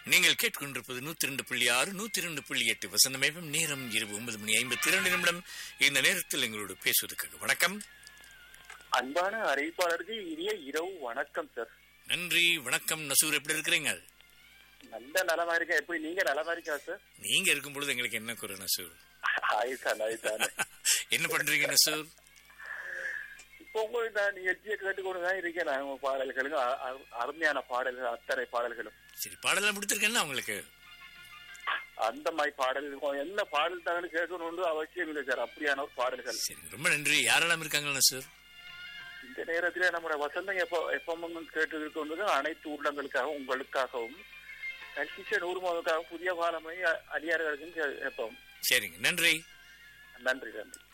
நீங்கள் கேட்கொண்டிருப்பது நூத்தி ரெண்டு புள்ளி ஆறு நூத்தி ரெண்டு புள்ளி எட்டு வசந்தமேபம் நேரம் இரவு ஒன்பது மணி ஐம்பத்தி இரண்டு நிமிடம் இந்த நேரத்தில் எங்களோடு பேசுவதற்காக வணக்கம் அன்பான அறிவிப்பாளருக்கு இனிய இரவு வணக்கம் சார் நன்றி வணக்கம் நசூர் எப்படி இருக்கிறீங்க நல்ல நலமா இருக்கேன் எப்படி நீங்க நலமா இருக்கா சார் நீங்க இருக்கும் பொழுது எங்களுக்கு என்ன குறை நசூர் ஆயிட்டான் ஆயிட்டான் என்ன பண்றீங்க நசூர் இப்போ உங்களுக்கு நான் நிகழ்ச்சியை கேட்டுக்கொண்டு தான் இருக்கேன் நான் உங்க பாடல்களும் அ- அ- அருமையான பாடல்கள் அத்தனை பாடல்களும் சரி பாடலாம் முடித்திருக்கேன்னா உங்களுக்கு அந்த மாதிரி பாடல்கள் என்ன பாடல் தான் கேட்கணும்னு அவசியம் இல்லை சார் அப்படியான ஒரு பாடல்கள் சரி ரொம்ப நன்றி யாரெல்லாம் இருக்காங்க நசூர் இந்த நேரத்துல நம்முடைய வசந்தம் எப்போ எப்பவும் கேட்டு கொண்டது அனைத்து உள்ளங்களுக்காகவும் உங்களுக்காகவும் கல்கிச்சன் ஊர்மோதுக்காகவும் புதிய பாலமை அடியார்களுக்கும் எப்பவும் சரிங்க நன்றி நன்றி நன்றி